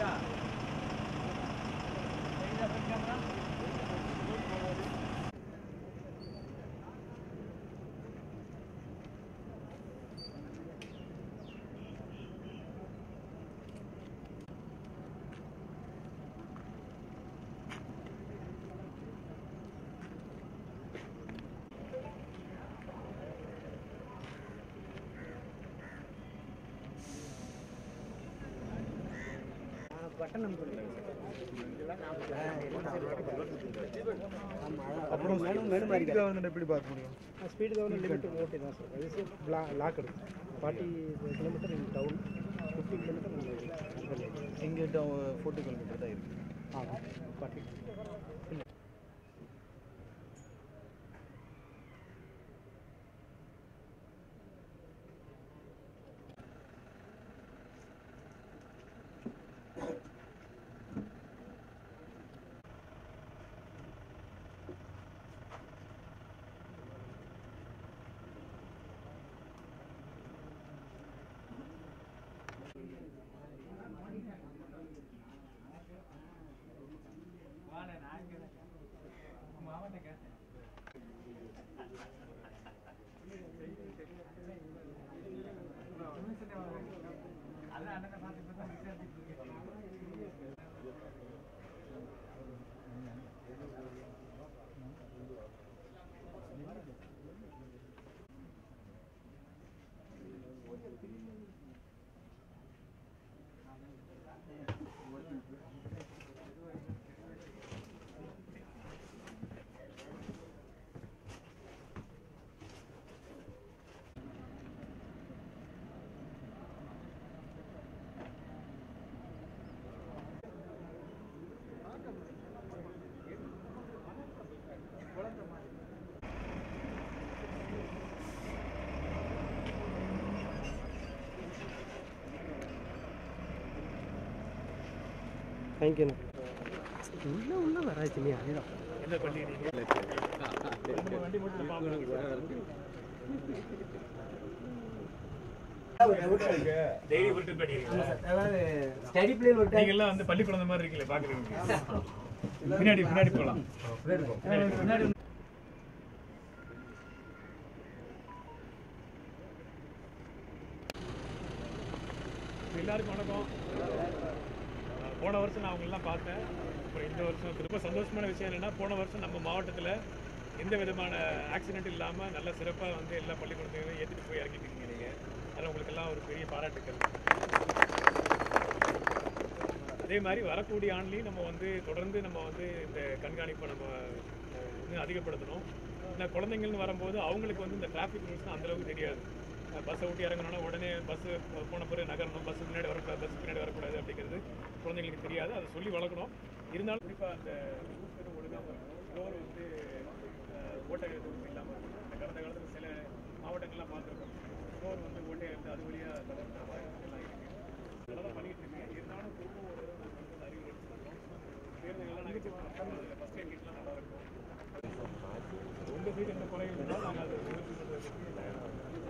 அப்புறம் மேலும் மேலும் speed government எப்படி பார்க்க முடியும் ஸ்பீடு கவர்மெண்ட் லிமிட் ஓகே தான் சார் இது லாக் எடுக்கும் forty kilometre in town fifty kilometre இங்கே ஃபோர்ட்டி கிலோமீட்டர் தான் இருக்கு ஆமாம் ஃபார்ட்டி தேங்க்யூண்ணா உள்ள உள்ள வராச்சு இல்லையா அதுதான் டெய்லி விட்டு படிக்கிறீங்க அதாவது ஸ்டடி பிளேன் விட்டு நீங்க எல்லாம் வந்து பள்ளி குழந்தை மாதிரி இருக்கீங்களே பாக்குறீங்க பின்னாடி பின்னாடி போலாம் பின்னாடி எல்லாருக்கும் வணக்கம் அஹ் போன வருஷம் நான் அவங்க எல்லாம் பார்த்தேன் அப்புறம் இந்த வருஷம் ரொம்ப சந்தோஷமான விஷயம் என்னன்னா போன வருஷம் நம்ம மாவட்டத்தில் எந்த விதமான ஆக்சிடென்ட் இல்லாமல் நல்ல சிறப்பாக வந்து எல்லா பள்ளிக்கூடத்தையும் ஏற்றிட்டு போய் இறக்கிட்டீங்க நீங்கள் அதில் உங்களுக்கெல்லாம் ஒரு பெரிய பாராட்டுக்கள் அதே மாதிரி வரக்கூடிய ஆண்டுலையும் நம்ம வந்து தொடர்ந்து நம்ம வந்து இந்த கண்காணிப்பை நம்ம அஹ், இன்னும் அதிகப்படுத்தணும் இந்த குழந்தைங்கள்னு வரும்போது அவங்களுக்கு வந்து இந்த டிராஃபிக் ரூல்ஸ் அந்த அளவுக்கு தெரியாது பஸ்ஸை விட்டு இறங்கணும்னா உடனே பஸ்ஸு போன பிறகு நகரணும் பஸ் முன்னாடி வரக்கூடாது பஸ் பின்னாடி வரக்கூடாது அப்படிங்கிறது குழந்தைங்களுக்கு தெரியாது அதை சொல்லி வளர்க்கணும் இருந்தாலும் குறிப்பாக அந்த ரூட் ஒழுங்காமல் இருக்கும் ஃப்ளோர் வந்து அஹ், ஓட்டை எதுவும் இல்லாமல் இருக்கும் இந்த கடந்த காலத்தில் சில மாவட்டங்கள்லாம் பார்த்துருக்கோம் ஃப்ளோர் வந்து ஓட்டை இருந்து அது வழியாக தவறுற மாதிரி எல்லாம் இருக்குது நல்லா தான் பண்ணிட்டு இருக்கேன் இருந்தாலும் திரும்ப ஒரு தடவை நாங்கள் வந்து அறிவுரை சொல்கிறோம் பேருந்துகள்லாம் நாங்கள் செக் பண்ணுறோம் ஃபஸ்ட் எய்ட் கிட்லாம் நல்லா இருக்கும் உங்கள் சைடு எந்த குறையும் இருந்தால் நாங்கள் அதை நிவர்த்தி பண்ணுறதுக்கு தயாராக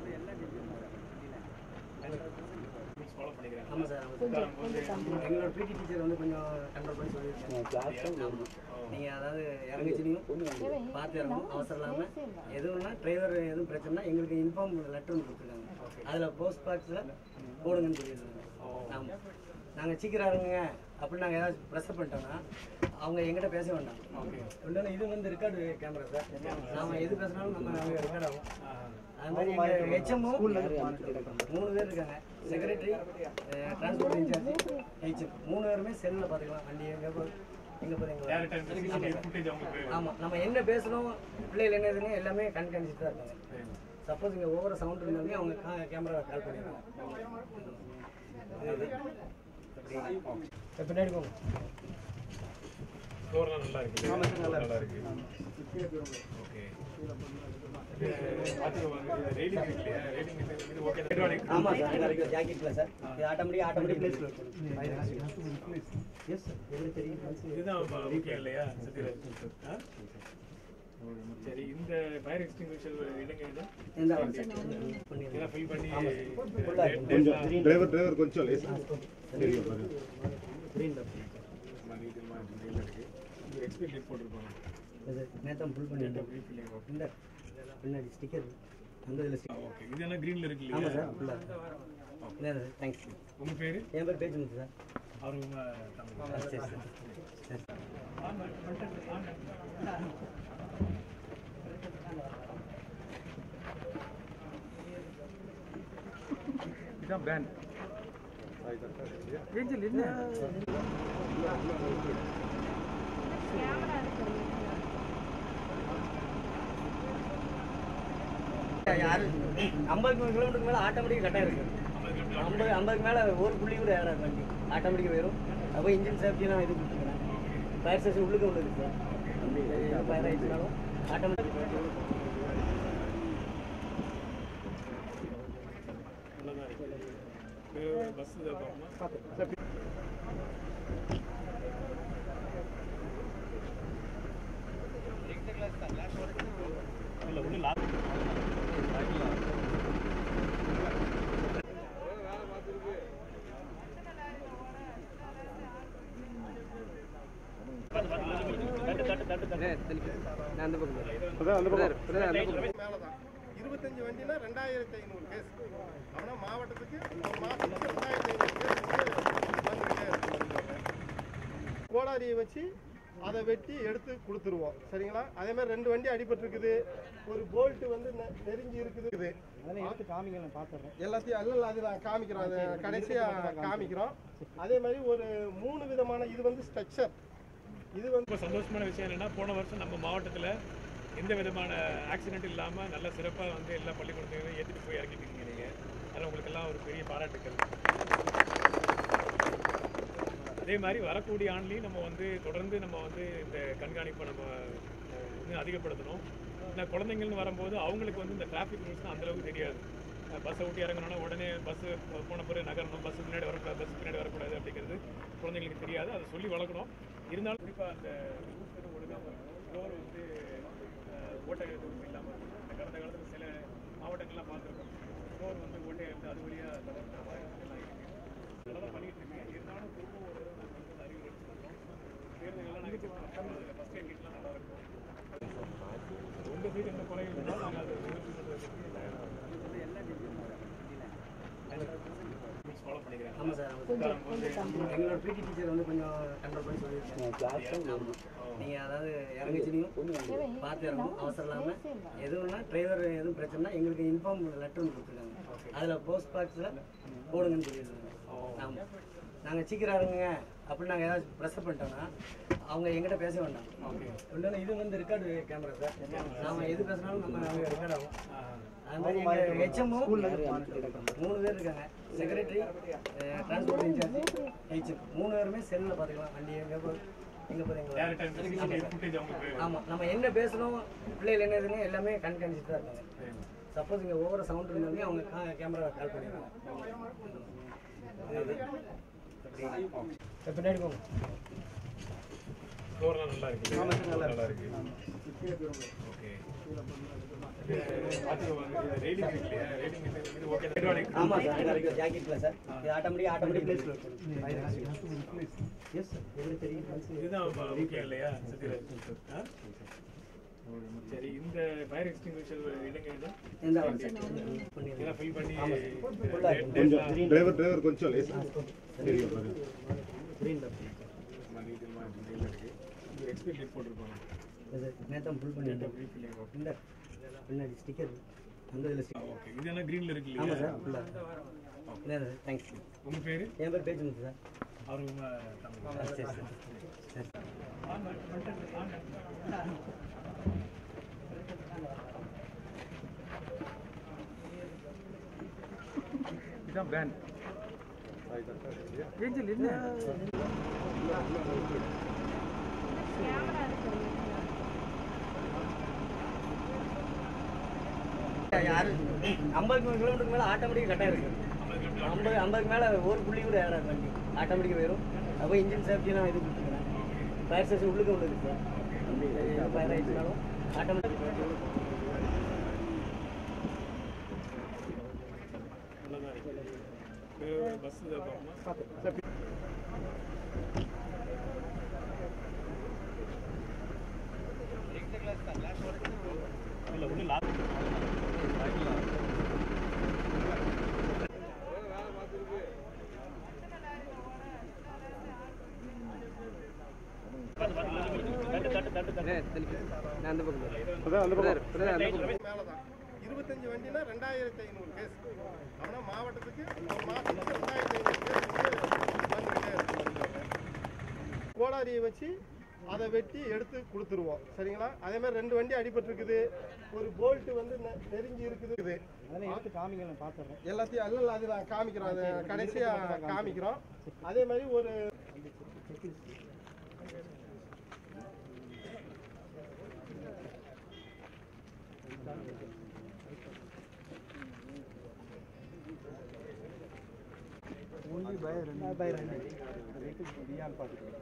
ஃபாலோ பண்ணிக்கிறேன் ஆமாம் சார் எங்களோட பிடி டீச்சர் வந்து கொஞ்சம் கண்ட்ரோல் பண்ணி சொல்லியிருக்காங்க நீங்கள் அதாவது இறங்கிச்சினையும் பார்த்து இறங்கணும் அவசரம் இல்லாமல் எதுவும்னா டிரைவர் எதுவும் பிரச்சனைனா எங்களுக்கு இன்ஃபார்ம் லெட்டர் ஒன்று கொடுத்துருக்காங்க அதில் போஸ்ட் பாக்ஸில் போடுங்கன்னு சொல்லியிருக்காங்க ஆமாம் நாங்கள் சீக்கிரம் இறங்குங்க அப்படின்னு நாங்கள் ஏதாவது ப்ரெஷர் பண்ணிட்டோம்னா அவங்க எங்கிட்ட பேச வேண்டாம் இல்லைன்னா இது வந்து ரெக்கார்டு கேமரா சார் நாம எது பேசினாலும் நம்ம ரெக்கார்ட் ஆகும் அது மாதிரி எங்கள் ஹெச்எம்மும் மூணு பேர் இருக்காங்க செக்ரட்டரி டிரான்ஸ்போர்ட் இன்சார்ஜ் ஹெச்எம் மூணு பேருமே செல்லில் பார்த்துக்கலாம் வண்டி எங்கே போ எங்கே போகிறீங்களா ஃபுட்டேஜ் அவங்களுக்கு ஆமாம் நம்ம என்ன பேசணும் பிள்ளைகள் என்ன இதுன்னு எல்லாமே கண்காணிச்சுட்டு தான் இருக்காங்க சப்போஸ் இங்கே ஓவர சவுண்ட் இருந்தாலுமே அவங்க கேமரா கால் பண்ணிடுறாங்க பின்னாடி போங்க ஃப்ளோர்லாம் நல்லா இருக்கு நல்லா நல்லா இருக்கு ஓகே ரேட்டிங் இருக்கு இல்லையா ரேட்டிங் இது ஓகே ஆமாம் சார் நல்லா இருக்கு ஜாக்கெட்டில் சார் இது ஆட்டோமேட்டிக் ஆட்டோமேட்டிக் பிளேஸில் எஸ் சார் எப்படி தெரியும் இதுதான் முக்கியம் இல்லையா சத்யராஜ் ஆ? சரி இந்த ஃபயர் எக்ஸ்டிங்விஷர் இடங்க இது இந்த இதெல்லாம் ஃபில் பண்ணி full ஆ date- date- டிரைவர் டிரைவர் கொஞ்சம் லேசா தெரியும் பாருங்க க்ரீன் டாட் எக்ஸ்பீரியன் டேட் போட்டிருப்பாங்க இது நேற்று ஃபுல் பண்ணிட்டேன் ரீஃபில்லிங் இந்த பின்னாடி ஸ்டிக்கர் அந்த இதில் ஓகே இது என்ன க்ரீனில் இருக்கு ஆமாம் இல்லையா சார் ஃபுல்லாக இல்லை தேங்க்ஸ் உங்கள் பேர் என் பேர் பேச்சு சார் அவர் உங்கள் தமிழ் ஆ, சரி சார் சரி இதுதான் பேன் யாரு ஐம்பது கிலோமீட்டருக்கு மேலே ஆட்டோமேட்டிக் கட்டாக இருக்கு ஐம்பது ஐம்பதுக்கு மேலே ஒரு புள்ளி கூட ஏறாது வண்டி ஆட்டோமேட்டிக் வரும் அப்போ இன்ஜின் சேஃப்டிலாம் இது கொடுத்துருக்கேன் ஃபயர் ஸ்டேஷன் உள்ளுக்கு உள்ளது சார் ஃபயர் ஆயிடுச்சுனாலும் ஆட்டோமேட்டிக் நல்லதாக இருக்கு பஸ் பார்ப்போமா இல்லை ஒன்றும் லா மேலே தான் இருபத்தஞ்சு வண்டினா ரெண்டாயிரத்தி ஐநூறு கேஸ் ஆனால் மாவட்டத்துக்கு ஒரு மாதத்துக்கு ரெண்டாயிரத்தி ஐநூறு கேஸ் வந்துக்கிட்டே இருக்கு கோடாரியை வச்சு அதை வெட்டி எடுத்து கொடுத்துருவோம் சரிங்களா அதே மாதிரி ரெண்டு வண்டி அடிபட்டிருக்குது ஒரு போல்ட் வந்து நெ- நெருங்கி இருக்குது எடுத்து காமிங்க நான் பார்த்துறேன் எல்லாத்தையும் அல்ல அது நான் காமிக்கிறோம் அது கடைசியாக காமிக்கிறோம் அதே மாதிரி ஒரு மூணு விதமான இது வந்து ஸ்ட்ரக்சர் இது வந்து ரொம்ப சந்தோஷமான விஷயம் என்னன்னா போன வருஷம் நம்ம மாவட்டத்தில் எந்த விதமான ஆக்சிடென்ட் இல்லாமல் நல்ல சிறப்பாக வந்து எல்லா பள்ளிக்கூடத்தையும் ஏற்றிட்டு போய் இறக்கிட்டீங்க நீங்கள் அதில் உங்களுக்கெல்லாம் ஒரு பெரிய பாராட்டுக்கள் அதே மாதிரி வரக்கூடிய ஆண்டுலையும் நம்ம வந்து தொடர்ந்து நம்ம வந்து இந்த கண்காணிப்பை நம்ம அஹ், இன்னும் அதிகப்படுத்தணும் ஏன்னா குழந்தைங்கள்னு வரும்போது அவங்களுக்கு வந்து இந்த டிராஃபிக் ரூல்ஸ்லாம் அந்தளவுக்கு தெரியாது பஸ்ஸை விட்டு இறங்கணும்னா உடனே பஸ்ஸு போன பிறகு நகரணும் பஸ் முன்னாடி வரக்கூடாது பஸ் பின்னாடி வரக்கூடாது அப்படிங்கிறது குழந்தைங்களுக்கு தெரியாது அதை சொல்லி வளர்க்கணும் இருந்தாலும் குறிப்பாக அந்த ரூட் எதுவும் ஒழுங்காமல் இருக்கும் ஃப்ளோர் வந்து அஹ், ஓட்டை எதுவும் இல்லாமல் இருக்கும் இந்த கடந்த காலத்தில் சில மாவட்டங்கள்லாம் பார்த்துருக்கோம் ஃப்ளோர் வந்து ஓட்டை இருந்து அது வழியாக தவிர்க்கிற மாதிரி எல்லாம் இருக்குது அதெல்லாம் பண்ணிட்டு இருக்கேன் இருந்தாலும் திரும்ப ஒரு தடவை நாங்கள் வந்து அறிவுரை வச்சுருக்கோம் தேர்தலெல்லாம் நாங்கள் ஃபஸ்ட் எய்ட் கிட்லாம் நல்லா இருக்கும் உங்கள் சைடு என்ன குறை இருந்தாலும் நாங்கள் அதை நிவர்த்தி பண்ணுறதுக்கு ஃபாலோ பண்ணிக்கிறேன் ஆமாம் சார் ஆமாம் சார் எங்களோட பிடி டீச்சர் வந்து கொஞ்சம் கண்ட்ரோல் பண்ணி சொல்லியிருக்காங்க நீங்கள் அதாவது இறங்குச்சினையும் பார்த்து இறங்கணும் அவசரம் இல்லாமல் எதுவும்னா டிரைவர் எதுவும் பிரச்சனைனா எங்களுக்கு இன்ஃபார்ம் லெட்டர் ஒன்று கொடுத்துருக்காங்க அதில் போஸ்ட் பாக்ஸில் போடுங்கன்னு சொல்லியிருக்காங்க ஆமாம் நாங்கள் சீக்கிரம் இறங்குங்க அப்படின்னு நாங்கள் ஏதாவது ப்ரெஷர் பண்ணிட்டோம்னா அவங்க எங்கிட்ட பேச வேண்டாம் இல்லைன்னா இது வந்து ரெக்கார்டு கேமரா சார் நாம எது பேசினாலும் நம்ம ரெக்கார்ட் ஆகும் அது மாதிரி எங்கள் ஹெச்எம்மும் மூணு பேர் இருக்காங்க செக்ரட்டரி டிரான்ஸ்போர்ட் இன்சார்ஜ் ஹெச்எம் மூணு பேருமே செல்லில் பார்த்துக்கலாம் வண்டி எங்கே போ எங்கே போகிறீங்களா டேரக்டாக ஃபுட்டேஜ் அவங்களுக்கு ஆமாம் நம்ம என்ன பேசணும் பிள்ளைகள் என்ன இதுன்னு எல்லாமே கண்காணிச்சுட்டு தான் இருக்காங்க சப்போஸ் இங்கே ஓவர சவுண்ட் இருந்தாலுமே அவங்க கேமரா கால் பண்ணிடுவாங்க இப்ப பின்னாடி போங்க ஃப்ளோர்லாம் நல்லா இருக்கு நல்லா நல்லா இருக்கு ஓகே ரேடிங் இருக்கு இல்லையா ரேடிங் இது ஓகே ஹைட்ராலிக் ஆமாம் சார் ஜாக்கெட்டில் சார் இது ஆட்டோமேட்டிக் ஆட்டோமேட்டிக் பிளேஸில் எஸ் சார் எங்களுக்கு தெரியும் இதுதான் ம- முக்கியம் இல்லையா சத்யராஜ் ஆ? சரி இந்த ஃபயர் எக்ஸ்டிங்விஷர் இடங்க இது எந்த இதெல்லாம் ஃபில் பண்ணி கொஞ்சம் டிரைவர் டிரைவர் கொஞ்சம் லேஸ் எக்ஸ்பீரியன் டேட் போட்டிருப்பாங்க இது நேற்று ஃபுல் பண்ணிட்டேன் ரீஃபில்லிங் இந்த பின்னாடி ஸ்டிக்கர் அந்த இதில் ஸ்டிக்கர் ஓகே இது என்ன க்ரீனில் இருக்கு ஆமாம் இல்லையா சார் ஃபுல்லாக இல்லை தேங்க்ஸ் உங்க பேர் என் பேர் பேச்சு சார் அவர் உங்க தமிழ் ஆ, சரி சார் சரி இதுதான் பேன் யாரு ஐம்பது கிலோமீட்டருக்கு மேலே ஆட்டோமேட்டிக் கட்டாக இருக்கு ஐம்பது ஐம்பதுக்கு மேலே ஒரு புள்ளி கூட ஏறாது வண்டி ஆட்டோமேட்டிக் வரும் அப்போ இன்ஜின் சேஃப்டிலாம் இது கொடுத்துருக்கேன் ஃபயர் ஸ்டேஷன் உள்ளுக்கு உள்ளது சார் ஃபயர் ஆயிடுச்சுனாலும் ஆட்டோமேட்டிக் நல்லதாக இருக்கு பஸ் பார்ப்போமா மேலதான் இருபத்தஞ்சு வண்டினா ரெண்டாயிரத்தி ஐநூறு கேஸ் அப்படின்னா மாவட்டத்துக்கு ஒரு மாசத்துக்கு ரெண்டாயிரத்தி ஐநூறு கேஸ் வந்து வந்துகிட்டே இருக்கு கோடாரியை வச்சு அதை வெட்டி எடுத்து கொடுத்துருவோம் சரிங்களா அதே மாதிரி ரெண்டு வண்டி அடிபட்டிருக்குது ஒரு போல்ட் வந்து நெ- நெருங்கி இருக்குது அதெல்லாம் எடுத்து காமிங்க நான் பார்த்துறேன் எல்லாத்தையும் அல்ல அது நான் காமிக்கிறோம் அது கடைசியாக காமிக்கிறோம் அதே மாதிரி ஒரு பை ரெண்டு அது எடுத்து பியான்னு பார்த்துக்கிறேன்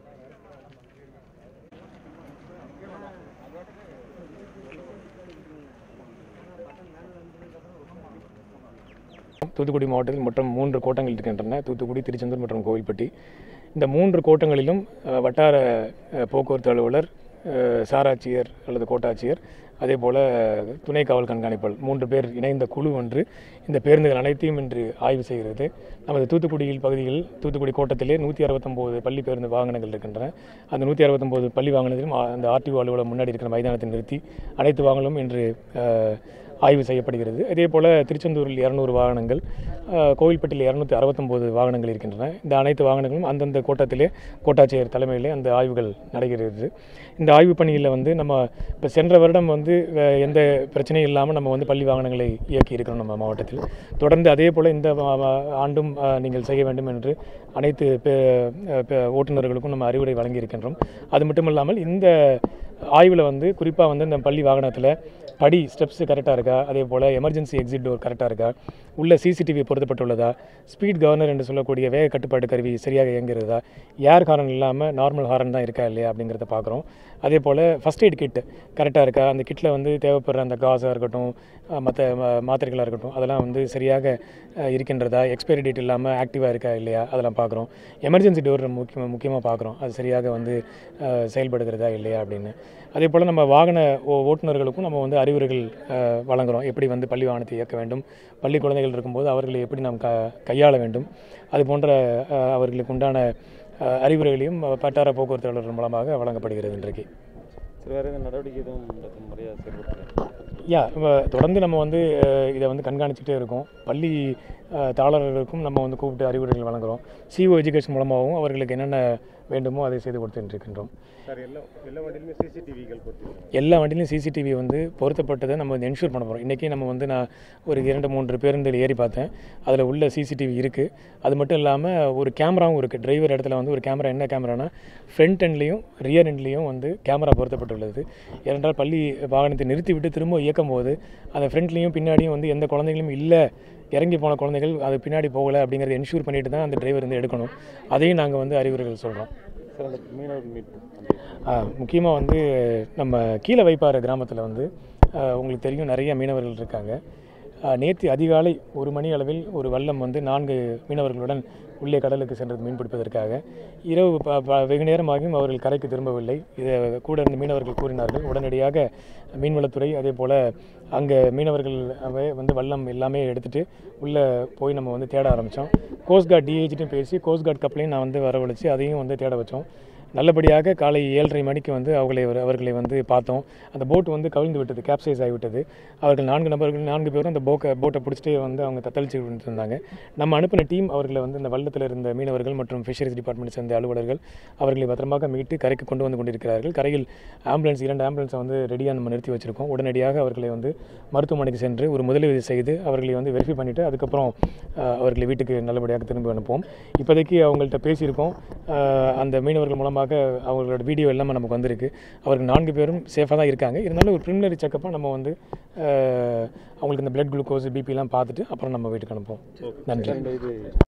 தூத்துக்குடி மாவட்டத்தில் மொத்தம் மூன்று கோட்டங்கள் இருக்கின்றன தூத்துக்குடி திருச்செந்தூர் மற்றும் கோவில்பட்டி இந்த மூன்று கோட்டங்களிலும் அஹ், வட்டார அஹ், போக்குவரத்து அலுவலர் அஹ், சாராட்சியர் அல்லது கோட்டாட்சியர் அதே போல் துணை காவல் கண்காணிப்பாளர் மூன்று பேர் இணைந்த குழு ஒன்று இந்த பேருந்துகள் அனைத்தையும் இன்று ஆய்வு செய்கிறது நமது தூத்துக்குடியில் பகுதியில் தூத்துக்குடி கோட்டத்திலே நூற்றி அறுபத்தொம்போது பள்ளி பேருந்து வாகனங்கள் இருக்கின்றன அந்த நூற்றி அறுபத்தொம்போது பள்ளி வாகனத்திலும் ஆ- அந்த ஆர்டிஓ அலுவலகம் முன்னாடி இருக்கிற மைதானத்தில் நிறுத்தி அனைத்து வாகனங்களும் இன்று அஹ், ஆய்வு செய்யப்படுகிறது அதே போல் திருச்செந்தூரில் இரநூறு வாகனங்கள் அஹ், கோவில்பட்டியில் இரநூத்தி அறுபத்தொம்போது வாகனங்கள் இருக்கின்றன இந்த அனைத்து வாகனங்களும் அந்தந்த கோட்டத்திலே கோட்டாட்சியர் தலைமையிலே அந்த ஆய்வுகள் நடைபெறுகிறது இந்த ஆய்வு பணியில் வந்து நம்ம இப்போ சென்ற வருடம் வந்து அஹ், எந்த பிரச்சனையும் இல்லாமல் நம்ம வந்து பள்ளி வாகனங்களை இயக்கி இருக்கிறோம் நம்ம மாவட்டத்தில் தொடர்ந்து அதே போல் இந்த வா- வா- ஆண்டும் அஹ், நீங்கள் செய்ய வேண்டும் என்று அனைத்து பே- அஹ், பே- ஓட்டுநர்களுக்கும் நம்ம அறிவுரை வழங்கியிருக்கின்றோம் அது மட்டும் இல்லாமல் இந்த ஆய்வில் வந்து குறிப்பாக வந்து இந்த பள்ளி வாகனத்தில் படி ஸ்டெப்ஸ் கரெக்டாக இருக்கா அதே போல் எமர்ஜென்சி எக்ஸிட் டோர் கரெக்டாக இருக்கா உள்ள சிசிடிவி பொருத்தப்பட்டுள்ளதா ஸ்பீட் கவர்னர் என்று சொல்லக்கூடிய வேக கட்டுப்பாட்டு கருவி சரியாக இயங்குகிறதா ஏர் ஹாரன் இல்லாமல் நார்மல் ஹாரன் தான் இருக்கா இல்லையா அப்படிங்கிறத பார்க்குறோம் அதே போல் ஃபஸ்ட் எய்ட் கிட் கரெக்டாக இருக்கா அந்த கிட்டில் வந்து தேவைப்படுற அந்த காசாக இருக்கட்டும் மற்ற மாத்திரைகளாக இருக்கட்டும் அதெல்லாம் வந்து சரியாக அஹ், இருக்கின்றதா எக்ஸ்பைரி டேட் இல்லாமல் ஆக்டிவாக இருக்கா இல்லையா அதெல்லாம் பார்க்குறோம் எமர்ஜென்சி டோர் முக்கியமாக முக்கியமாக பார்க்குறோம் அது சரியாக வந்து அஹ், செயல்படுகிறதா இல்லையா அப்படின்னு அதே போல் நம்ம வாகன ஓ- ஓட்டுநர்களுக்கும் நம்ம வந்து அறிவுரைகள் அஹ், வழங்குறோம் எப்படி வந்து பள்ளி வாகனத்தை இயக்க வேண்டும் பள்ளி குழந்தைகள் இருக்கும்போது அவர்களை எப்படி நாம் க கையாள வேண்டும் அது போன்ற அஹ், அவர்களுக்கு உண்டான அஹ், அறிவுரைகளையும் வட்டார போக்குவரத்து அலுவலர் மூலமாக வழங்கப்படுகிறது இன்றைக்கு சரி வேறு எதுவும் நடவடிக்கை எதுவும் இந்த முறையாக செயல்படுத்துகிறேன் யா நம்ம தொடர்ந்து நம்ம வந்து அஹ், இதை வந்து கண்காணிச்சுட்டே இருக்கோம் பள்ளி அஹ், தாளர்களுக்கும் நம்ம வந்து கூப்பிட்டு அறிவுரைகள் வழங்குகிறோம் சிஓ எஜுகேஷன் மூலமாகவும் அவர்களுக்கு என்னென்ன வேண்டுமோ அதை செய்து கொடுத்துட்டு இருக்கின்றோம் சார் எல்லா எல்லா வண்டியிலுமே சிசிடிவிகள் பொறுத்திருக்காங்க எல்லா வண்டியிலும் சிசிடிவி வந்து பொருத்தப்பட்டதை நம்ம வந்து என்ஷூர் பண்ண போகிறோம் இன்றைக்கி நம்ம வந்து நான் ஒரு இரண்டு மூன்று பேருந்தில் ஏறி பார்த்தேன் அதில் உள்ள சிசிடிவி இருக்குது அது மட்டும் இல்லாமல் ஒரு கேமராவும் இருக்குது டிரைவர் இடத்துல வந்து ஒரு கேமரா என்ன கேமரானா ஃப்ரண்ட் எண்ட்லேயும் ரியர் எண்ட்லேயும் வந்து கேமரா பொருத்தப்பட்டுள்ளது ஏனென்றால் பள்ளி வாகனத்தை நிறுத்தி விட்டு திரும்ப இயக்கும் போது அந்த ஃப்ரண்ட்லேயும் பின்னாடியும் வந்து எந்த குழந்தைகளும் இல்லை இறங்கி போன குழந்தைகள் அது பின்னாடி போகலை அப்படிங்கிறத என்ஷூர் பண்ணிட்டு தான் அந்த டிரைவர் வந்து எடுக்கணும் அதையும் நாங்கள் வந்து அறிவுரைகள் சொல்கிறோம் சார் அந்த மீனவர் மீட் முக்கியமாக வந்து நம்ம கீழே வைப்பாறு கிராமத்தில் வந்து ஆ, உங்களுக்கு தெரியும் நிறைய மீனவர்கள் இருக்காங்க நேற்று அதிகாலை ஒரு மணி அளவில் ஒரு வல்லம் வந்து நான்கு மீனவர்களுடன் உள்ளே கடலுக்கு சென்றது மீன் பிடிப்பதற்காக இரவு ப ப- வெகு நேரமாகியும் அவர்கள் கரைக்கு திரும்பவில்லை இதை கூட இருந்த மீனவர்கள் கூறினார்கள் உடனடியாக மீன்வளத்துறை அதே போல் அங்கே மீனவர்கள் அவை வந்து வல்லம் எல்லாமே எடுத்துகிட்டு உள்ளே போய் நம்ம வந்து தேட ஆரம்பித்தோம் கோஸ்ட்கார்ட் டிஏஜிட்டும் பேசி கோஸ்ட்கார்ட் கப்பலையும் நான் வந்து வரவழைச்சு அதையும் வந்து தேட வச்சோம் நல்லபடியாக காலை ஏழரை மணிக்கு வந்து அவர்களை அவர்களை வந்து பார்த்தோம் அந்த போட் வந்து கவிழ்ந்து விட்டது கேப்சைஸ் ஆகிவிட்டது அவர்கள் நான்கு நபர்கள் நான்கு பேரும் அந்த போக்கை போட்டை பிடிச்சிட்டு வந்து அவங்க தத்தளிச்சு விட்டு இருந்தாங்க நம்ம அனுப்பின டீம் அவர்களை வந்து இந்த வள்ளத்தில் இருந்த மீனவர்கள் மற்றும் ஃபிஷரிஸ் டிபார்ட்மெண்ட் சேர்ந்த அலுவலர்கள் அவர்களை பத்திரமாக மீட்டு கரைக்கு கொண்டு வந்து கொண்டிருக்கிறார்கள் கரையில் ஆம்புலன்ஸ் இரண்டு ஆம்புலன்ஸை வந்து ரெடியாக நம்ம நிறுத்தி வச்சிருக்கோம் உடனடியாக அவர்களை வந்து மருத்துவமனைக்கு சென்று ஒரு முதலுதவி செய்து அவர்களை வந்து வெரிஃபை பண்ணிவிட்டு அதுக்கப்புறம் அஹ், அவர்களை வீட்டுக்கு நல்லபடியாக திரும்பி அனுப்புவோம் இப்போதைக்கு அவங்கள்ட்ட பேசியிருக்கோம் அஹ், அந்த மீனவர்கள் மூலமாக அவங்களோட வீடியோ எல்லாமே நமக்கு வந்திருக்கு அவர்கள் நான்கு பேரும் சேஃபாக தான் இருக்காங்க இருந்தாலும் ஒரு ப்ரிமினரி செக்கப்பாக நம்ம வந்து அஹ், அவங்களுக்கு இந்த பிளட் குளுக்கோஸ் பிபிலாம் பார்த்துட்டு அப்புறம் நம்ம வீட்டுக்கு அனுப்புவோம் நன்றி இந்த இது